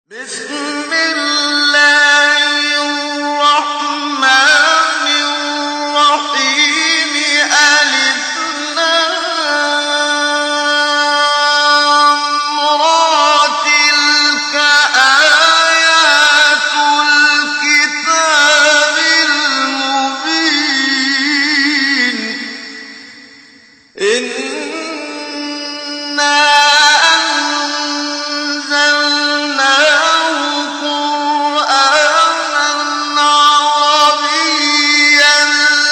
بسم الله الرحمن الرحيم ألف لام را تلك آيات الكتاب المبين إنا أنزلناه قرآنا عربيا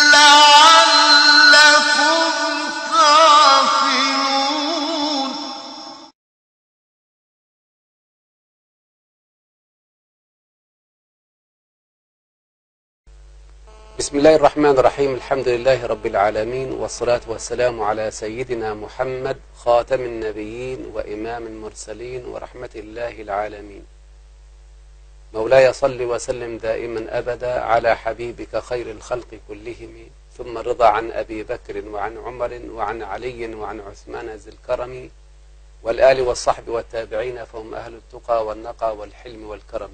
لعلكم تعقلون بسم الله الرحمن الرحيم الحمد لله رب العالمين والصلاة والسلام على سيدنا محمد خاتم النبيين وإمام المرسلين ورحمة الله العالمين مولاي صل وسلم دائما أبدا على حبيبك خير الخلق كلهم ثم الرضا عن أبي بكر وعن عمر وعن علي وعن عثمان ذي الكرم والآل والصحب والتابعين فهم أهل التقى والنقى والحلم والكرم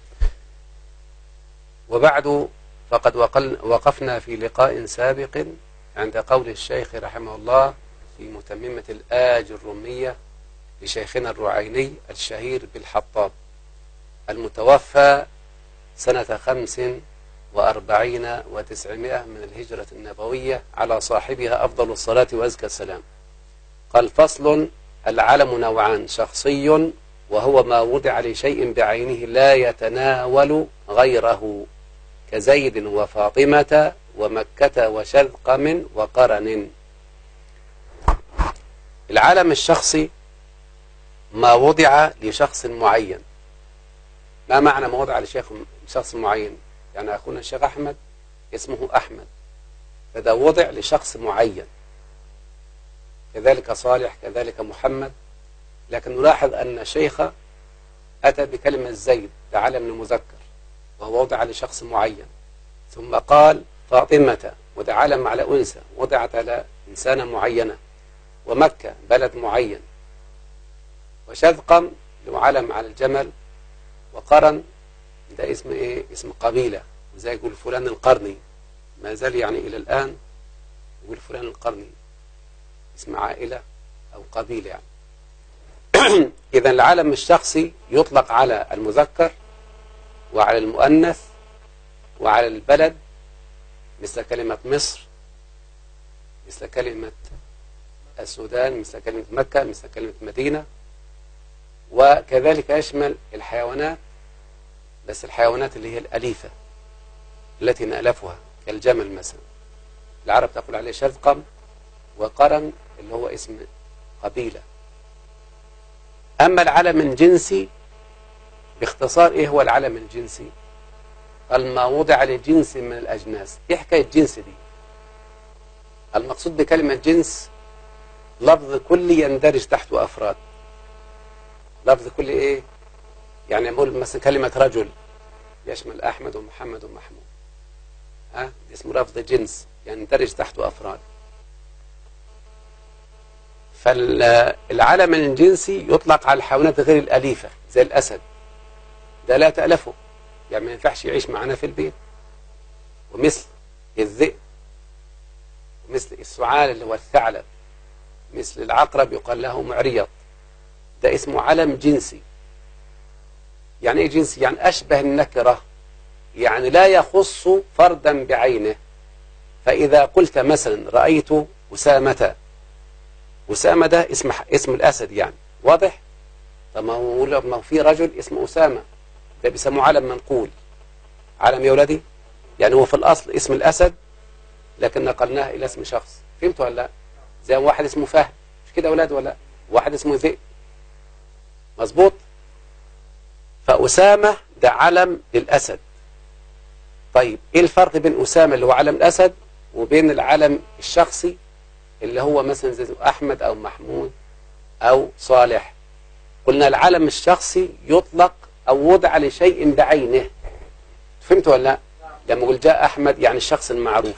وبعد فقد وقل وقفنا في لقاء سابق عند قول الشيخ رحمه الله في متممة الآج الرمية لشيخنا الرعيني الشهير بالحطاب المتوفى سنة خمس وأربعين وتسعمائة من الهجرة النبوية على صاحبها أفضل الصلاة وأزكى السلام قال فصل العلم نوعان شخصي وهو ما وضع لشيء بعينه لا يتناول غيره كزيد وفاطمة ومكة وشذقم وقرن العالم الشخصي ما وضع لشخص معين ما معنى ما وضع لشيخ شخص معين يعني أخونا الشيخ أحمد اسمه أحمد فده وضع لشخص معين كذلك صالح كذلك محمد لكن نلاحظ أن الشيخ أتى بكلمة زيد ده علم المذكر وهو وضع لشخص معين ثم قال فاطمة وده علم على أنثى وضعت على إنسانة معينة ومكة بلد معين وشذقم اللي هو علم على الجمل وقرن ده اسم ايه اسم قبيلة زي يقول فلان القرني ما زال يعني إلى الآن يقول فلان القرني اسم عائلة أو قبيلة يعني إذا العالم الشخصي يطلق على المذكر وعلى المؤنث وعلى البلد مثل كلمة مصر مثل كلمة السودان مثل كلمة مكة مثل كلمة مدينة وكذلك يشمل الحيوانات بس الحيوانات اللي هي الأليفة التي نألفها كالجمل مثلا العرب تقول عليه شذقم وقرن اللي هو اسم قبيلة أما العلم الجنسي باختصار إيه هو العلم الجنسي قال ما وضع لجنس من الأجناس إيه حكاية جنس دي المقصود بكلمة جنس لفظ كلي يندرج تحته أفراد لفظ كلي إيه يعني نقول مثلا كلمة رجل يشمل أحمد ومحمد ومحمود ها دي اسمه لفظ جنس يندرج تحته أفراد فالعلم الجنسي يطلق على الحيوانات غير الأليفة زي الأسد ده لا تألفه يعني ما ينفعش يعيش معنا في البيت ومثل الذئب ومثل السعال اللي هو الثعلب مثل العقرب يقال له معريض ده اسمه علم جنسي يعني ايه جنسي يعني أشبه النكرة يعني لا يخص فردا بعينه فإذا قلت مثلا رأيت أسامة أسامة ده اسم اسم الأسد يعني واضح طب ما هو ما هو في رجل اسمه أسامة ده بيسموه علم منقول علم يا ولدي يعني هو في الأصل اسم الأسد لكن نقلناه إلى اسم شخص فهمت ولا لا زي واحد اسمه فهد مش كده أولاد ولا لا واحد اسمه ذئب مظبوط فأسامة ده علم للأسد طيب إيه الفرق بين أسامة اللي هو علم الأسد وبين العلم الشخصي اللي هو مثلا زي أحمد أو محمود أو صالح قلنا العلم الشخصي يطلق أو وضع لشيء بعينه فهمت ولا لا لما قل جاء أحمد يعني الشخص المعروف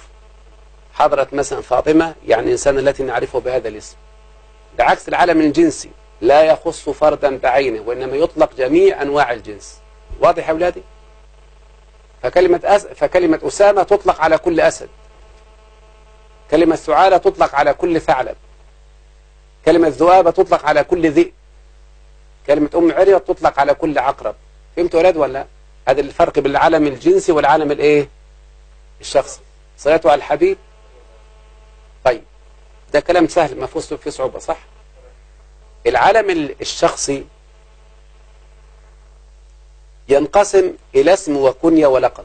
حضرت مثلا فاطمة يعني الإنسان التي نعرفه بهذا الاسم بعكس العالم الجنسي لا يخص فردا بعينه وإنما يطلق جميع أنواع الجنس واضح يا أولادي فكلمة, أس... فكلمة أسامة تطلق على كل أسد كلمة ثعالة تطلق على كل ثعلب كلمة ذؤابة تطلق على كل ذئب كلمة أم عرية تطلق على كل عقرب فهمتوا يا أولاد ولا هذا الفرق بين العالم الجنسي والعالم الإيه الشخصي صلاته على الحبيب طيب ده كلام سهل ما فيهوش فيه صعوبة صح العالم الشخصي ينقسم إلى اسم وكنية ولقب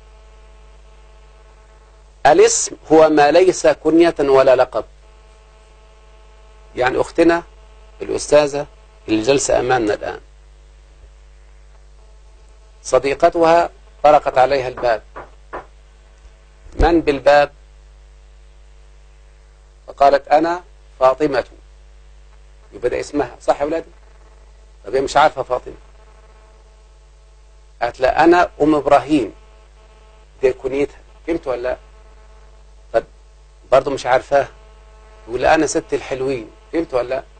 الاسم هو ما ليس كنية ولا لقب يعني أختنا الأستاذة اللي جالسة أمامنا الآن صديقتها طرقت عليها الباب من بالباب فقالت أنا فاطمة يبقى ده اسمها صح يا ولادي طب هي مش عارفة فاطمة قالت لا أنا أم إبراهيم دي كنيتها فهمت ولا لا طب برضه مش عارفاها يقول أنا ست الحلوين فهمت ولا لا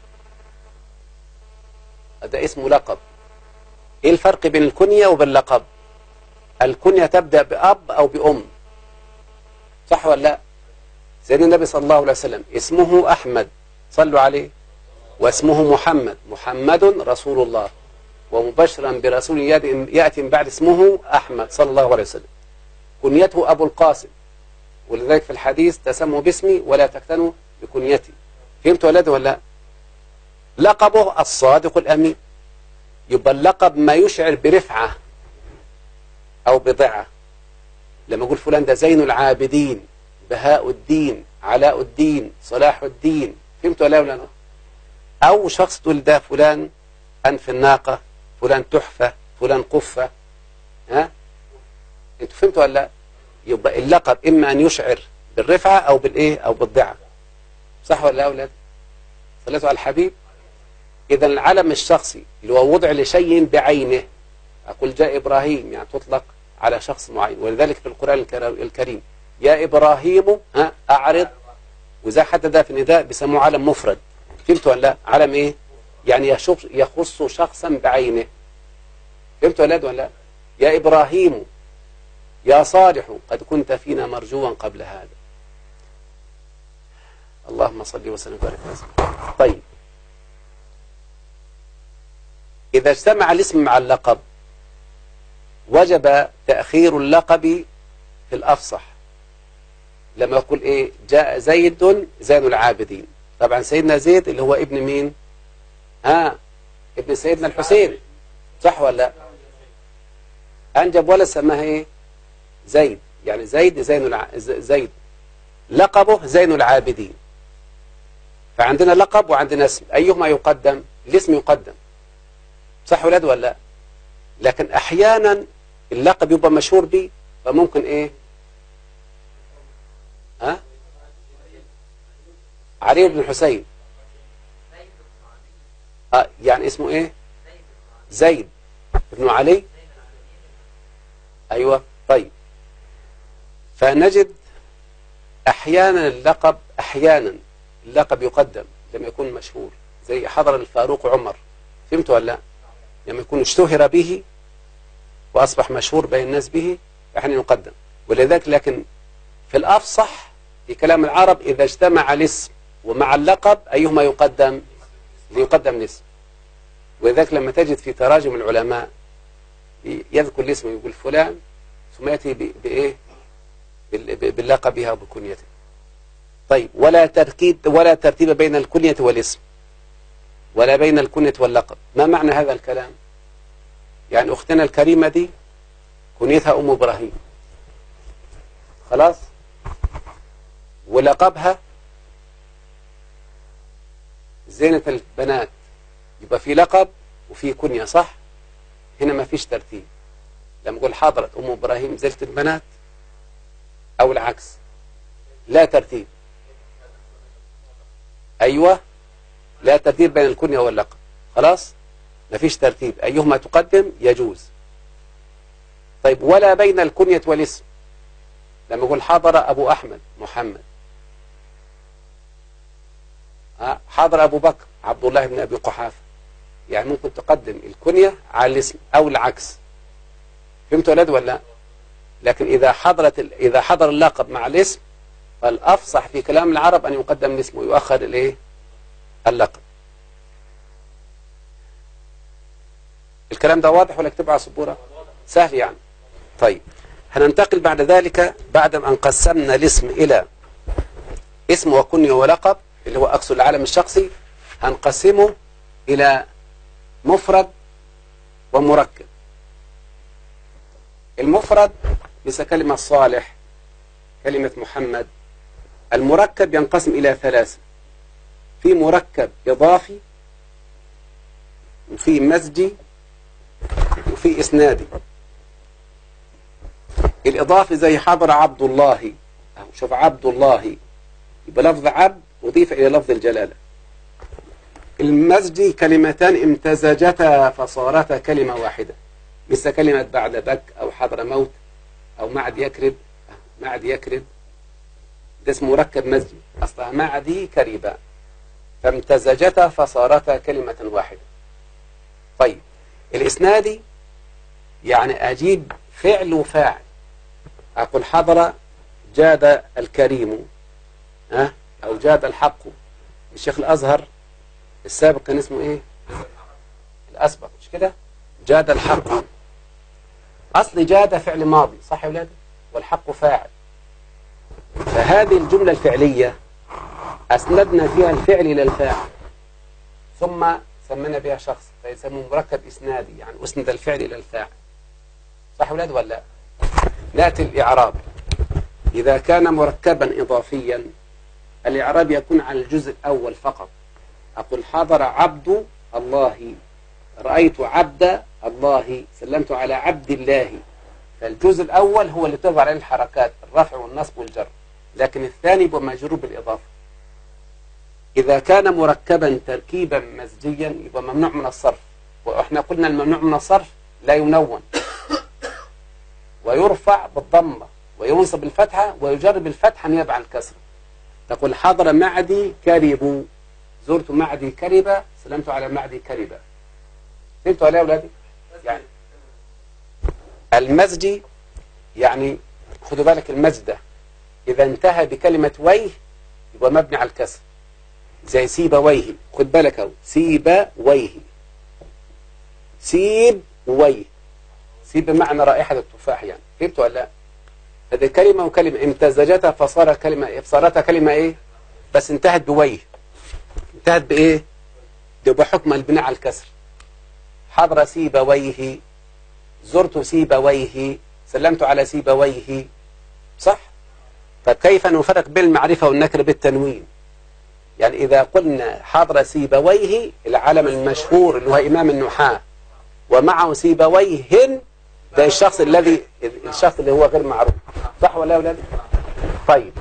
ده اسمه لقب ايه الفرق بين الكنية وباللقب الكنية تبدأ بأب أو بأم صح ولا لا سيدنا النبي صلى الله عليه وسلم اسمه أحمد صلوا عليه واسمه محمد محمد رسول الله ومبشرا برسول يأتي من بعد اسمه أحمد صلى الله عليه وسلم كنيته أبو القاسم ولذلك في الحديث تسموا باسمي ولا تكتنوا بكنيتي فهمت ولد ولا لا لقبه الصادق الأمين يبقى اللقب ما يشعر برفعة أو بضعة لما أقول فلان ده زين العابدين بهاء الدين علاء الدين صلاح الدين فهمت ولا لا أو شخص تقول ده فلان أنف الناقة فلان تحفة فلان قفة ها انتوا فهمتوا ولا لا يبقى اللقب إما أن يشعر بالرفعة أو بالإيه أو بالضعة صح ولا لا أولاد صلاتوا على الحبيب إذا العلم الشخصي اللي هو وضع لشيء بعينه أقول جاء إبراهيم يعني تطلق على شخص معين ولذلك في القرآن الكريم يا إبراهيم ها أعرض وإذا حتى ده في النداء بيسموه علم مفرد فهمت ولا لا علم إيه يعني يخص شخصا بعينه فهمت ولا ولا لا يا إبراهيم يا صالح قد كنت فينا مرجوا قبل هذا اللهم صل وسلم وبارك طيب إذا اجتمع الاسم مع اللقب وجب تأخير اللقب في الأفصح لما يقول إيه جاء زيد زين العابدين طبعا سيدنا زيد اللي هو ابن مين ها ابن سيدنا الحسين صح ولا لا أنجب ولا سماها إيه زيد يعني زيد زين الع... زيد لقبه زين العابدين فعندنا لقب وعندنا اسم أيهما يقدم الاسم يقدم صح ولاد ولا لا لكن احيانا اللقب يبقى مشهور به فممكن ايه ها علي بن الحسين آه يعني اسمه ايه زيد ابن علي ايوه طيب فنجد احيانا اللقب احيانا اللقب يقدم لما يكون مشهور زي حضر الفاروق عمر فهمت ولا لا لما يكون اشتهر به وأصبح مشهور بين الناس به فحين يقدم ولذلك لكن في الأفصح في كلام العرب إذا اجتمع الاسم ومع اللقب أيهما يقدم ليقدم الاسم ولذلك لما تجد في تراجم العلماء يذكر الاسم يقول فلان ثم يأتي بإيه باللقبها وبكنيته طيب ولا تركيب ولا ترتيب بين الكنية والاسم ولا بين الكنية واللقب ما معنى هذا الكلام يعني أختنا الكريمة دي كنيتها أم إبراهيم خلاص ولقبها زينة البنات يبقى في لقب وفي كنية صح هنا ما فيش ترتيب لما نقول حضرت أم إبراهيم زينة البنات أو العكس لا ترتيب أيوة لا ترتيب بين الكنية واللقب خلاص ما فيش ترتيب أيهما تقدم يجوز طيب ولا بين الكنية والاسم لما يقول حضر أبو أحمد محمد حضر أبو بكر عبد الله بن أبي قحافة يعني ممكن تقدم الكنية على الاسم أو العكس فهمت ولاد ولا لا؟ لكن إذا حضرت ال- إذا حضر اللقب مع الاسم فالأفصح في كلام العرب أن يقدم الاسم ويؤخر الإيه؟ اللقب الكلام ده واضح ولا اكتبه على السبورة سهل يعني طيب هننتقل بعد ذلك بعد أن قسمنا الاسم إلى اسم وكنية ولقب اللي هو أقصد العالم الشخصي هنقسمه إلى مفرد ومركب المفرد مثل كلمة صالح كلمة محمد المركب ينقسم إلى ثلاثة في مركب إضافي وفي مزجي وفي إسنادي الإضافي زي حضر عبد الله أهو شوف عبد الله يبقى لفظ عبد أضيف إلى لفظ الجلالة المزجي كلمتان امتزجتا فصارتا كلمة واحدة مثل كلمة بعد بك أو حضر موت أو معد يكرب معد يكرب ده اسمه مركب مزجي أصلها معدي كريبا فامتزجتا فصارتا كلمة واحدة طيب الإسنادي يعني أجيب فعل وفاعل أقول حضر جاد الكريم ها أو جاد الحق الشيخ الأزهر السابق كان اسمه إيه الأسبق مش كده جاد الحق أصل جاد فعل ماضي صح يا ولاد والحق فاعل فهذه الجملة الفعلية أسندنا فيها الفعل إلى الفاعل ثم سمينا بها شخص فيسموه مركب إسنادي يعني أسند الفعل إلى الفاعل صح يا ولاد ولا لا نأتي الإعراب إذا كان مركبا إضافيا الإعراب يكون على الجزء الأول فقط أقول حضر عبد الله رأيت عبد الله سلمت على عبد الله فالجزء الأول هو اللي تظهر عليه الحركات الرفع والنصب والجر لكن الثاني يبقى مجرور بالإضافة إذا كان مركبا تركيبا مزجيا يبقى ممنوع من الصرف وإحنا قلنا الممنوع من الصرف لا ينون ويرفع بالضمة وينصب بالفتحة ويجر بالفتحة نيابة عن الكسر تقول حضر معدي كرب زرت معدي كربة سلمت على معدي كربة فهمتوا ولا يا أولادي؟ يعني المزجي يعني خدوا بالك المزدة إذا انتهى بكلمة ويه يبقى مبني على الكسر زي سيب ويه خد بالك اهو سيب ويه سيب ويه سيب بمعنى رائحة التفاح يعني فهمت ولا لا هذه كلمة وكلمة امتزجتها فصار كلمة صارتها كلمة ايه بس انتهت بويه انتهت بايه يبقى حكم البناء على الكسر حضر سيبويه زرت سيبويه سلمت على سيبويه صح طيب كيف نفرق بين المعرفة والنكرة بالتنوين يعني إذا قلنا حضر سيبويه العالم المشهور اللي هو إمام النحاة ومعه سيبويه ده الشخص الذي الشخص اللي هو غير معروف صح ولا يا أولاد طيب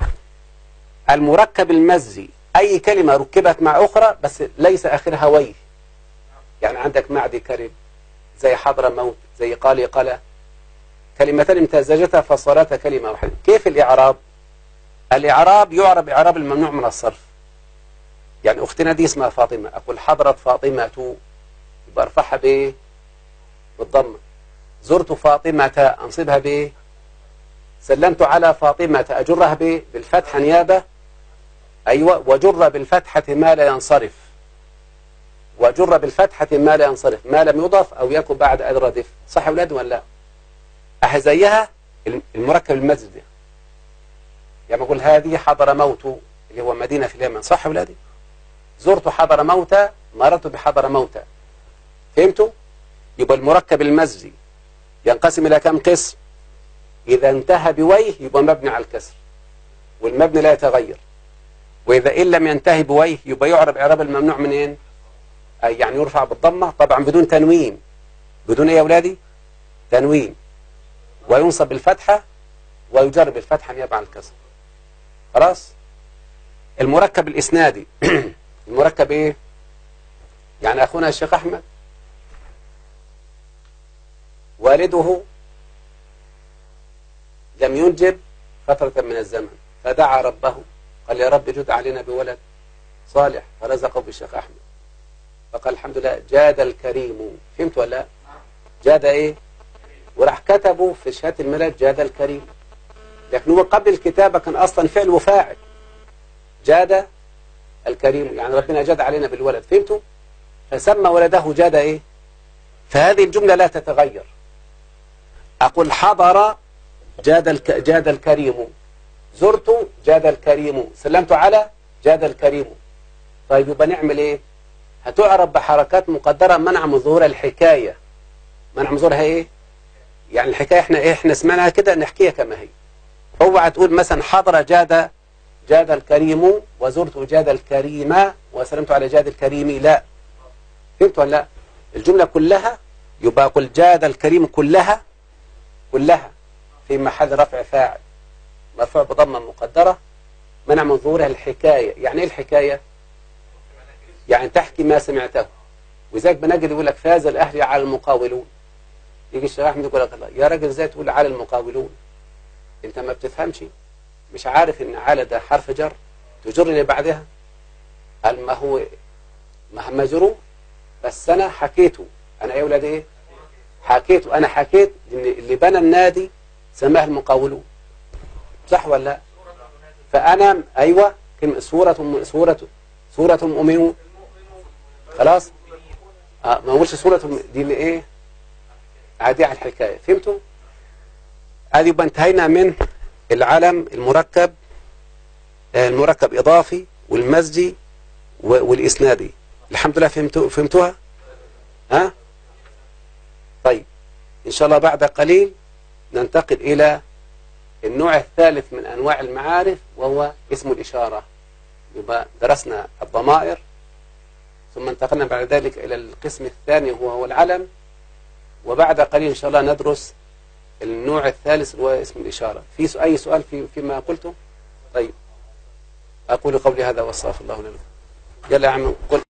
المركب المزي أي كلمة ركبت مع أخرى بس ليس آخرها ويه يعني عندك معدي كرب زي حضر موت زي قالي قلا كلمتان امتزجتا فصارتا كلمة واحدة كيف الإعراب الإعراب يعرب إعراب الممنوع من الصرف يعني أختنا دي اسمها فاطمة أقول حضرت فاطمة يبقى ارفعها بإيه بالضمة زرت فاطمة أنصبها بإيه سلمت على فاطمة أجرها بإيه بالفتحة نيابة أيوة وجر بالفتحة ما لا ينصرف وجر بالفتحة ما لا ينصرف ما لم يضف أو يكن بعد أدردف صح يا أولاد ولا لا أحزيها المركب المسجد يعني أقول هذه حضر موت اللي هو مدينة في اليمن صح يا أولادي زرت حضر موتى مررت بحضر موتى فهمتوا يبقى المركب المزجي ينقسم إلى كم قسم إذا انتهى بويه يبقى مبني على الكسر والمبني لا يتغير وإذا إن لم ينتهي بويه يبقى يعرب إعراب الممنوع منين أي يعني يرفع بالضمة طبعا بدون تنوين بدون إيه يا أولادي تنوين وينصب بالفتحة ويجر بالفتحة نيابة عن الكسر خلاص المركب الإسنادي المركب إيه يعني أخونا الشيخ أحمد والده لم ينجب فترة من الزمن فدعا ربه قال يا رب جد علينا بولد صالح فرزقه بالشيخ أحمد فقال الحمد لله جاد الكريم فهمت ولا لا؟ جاد ايه وراح كتبوا في شهاده الميلاد جاد الكريم لكن هو قبل الكتابه كان اصلا فعل وفاعل جاد الكريم يعني ربنا جاد علينا بالولد فهمتوا فسمى ولده جاد ايه فهذه الجمله لا تتغير اقول حضر جاد الك... جاد الكريم زرت جاد الكريم سلمت على جاد الكريم طيب يبقى نعمل ايه هتعرب بحركات مقدره منع من ظهور الحكايه منع من ظهورها ايه يعني الحكايه احنا ايه احنا سمعناها كده نحكيها كما هي اوعى تقول مثلا حضر جاد جاد الكريم وزرت جاد الكريم وسلمت على جاد الكريم لا فهمت ولا لا الجمله كلها يبقى قل جاد الكريم كلها كلها في محل رفع فاعل مرفوع بضمه مقدره منع من ظهورها الحكايه يعني ايه الحكايه يعني تحكي ما سمعته وذلك بنجد يقول لك فاز الاهلي على المقاولون يجي الشيخ احمد يقول لك الله يا راجل ازاي تقول على المقاولون انت ما بتفهمش مش عارف ان على ده حرف جر تجر اللي بعدها قال ما هو ما مجرور بس انا حكيته انا يا ولاد ايه حكيته انا حكيت ان اللي بنى النادي سماه المقاولون صح ولا لا فانا ايوه كلمه سوره سوره سوره مؤمنون خلاص آه ما اقولش سوره دي اللي ايه عادية على الحكايه فهمتوا هذه يبقى انتهينا من العلم المركب المركب اضافي والمزجي والاسنادي الحمد لله فهمتوا فهمتوها ها طيب ان شاء الله بعد قليل ننتقل الى النوع الثالث من انواع المعارف وهو اسم الاشاره يبقى درسنا الضمائر ثم انتقلنا بعد ذلك الى القسم الثاني وهو العلم وبعد قليل ان شاء الله ندرس النوع الثالث وهو اسم الاشاره في اي سؤال في فيما قلته طيب اقول قولي هذا واستغفر الله لنا يلا يا عم قل